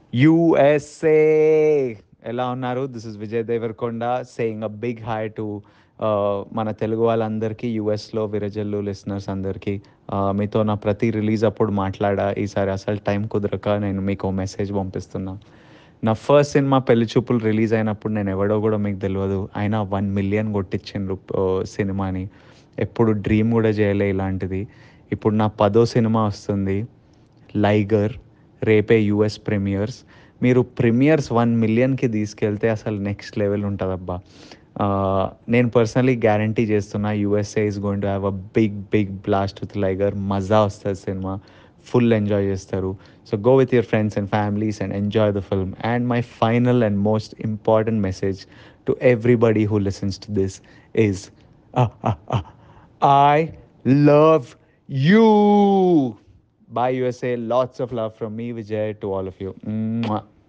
USA ఎలా ఉన్నారు this is Vijay Devarakonda saying a big hi to మన తెలుగు వాళ్ళందరికీ యూఎస్లో విరజల్లు లిసనర్స్ అందరికీ Uh, మీతో నా ప్రతి రిలీజ్ అప్పుడు మాట్లాడా ఈసారి అసలు టైం కుదరక నేను మీకు మెసేజ్ పంపిస్తున్నా నా ఫస్ట్ సినిమా పెళ్లి చూపులు రిలీజ్ అయినప్పుడు నేను ఎవడో కూడా మీకు తెలియదు అయినా వన్ మిలియన్ కొట్టించిండ్రు uh, సినిమాని ఎప్పుడు డ్రీమ్ కూడా చేయలే ఇలాంటిది ఇప్పుడు నా పదో సినిమా వస్తుంది లైగర్ రేపే యూఎస్ ప్రీమియర్స్ మీరు ప్రీమియర్స్ వన్ మిలియన్కి తీసుకెళ్తే అసలు నెక్స్ట్ లెవెల్ ఉంటుందబ్బా ఆ, నేను పర్సనలీ గ్యారంటీ చేస్తున్నా USA is going to have a big big blast with Liger మజా వస్తుంది సినిమా ఫుల్ ఎంజాయ్ చేస్తారు so go with your friends and families and enjoy the film and my final and most important message to everybody who listens to this is I love you Bye, USA. Lots of love from me, Vijay, to all of you. Mwah.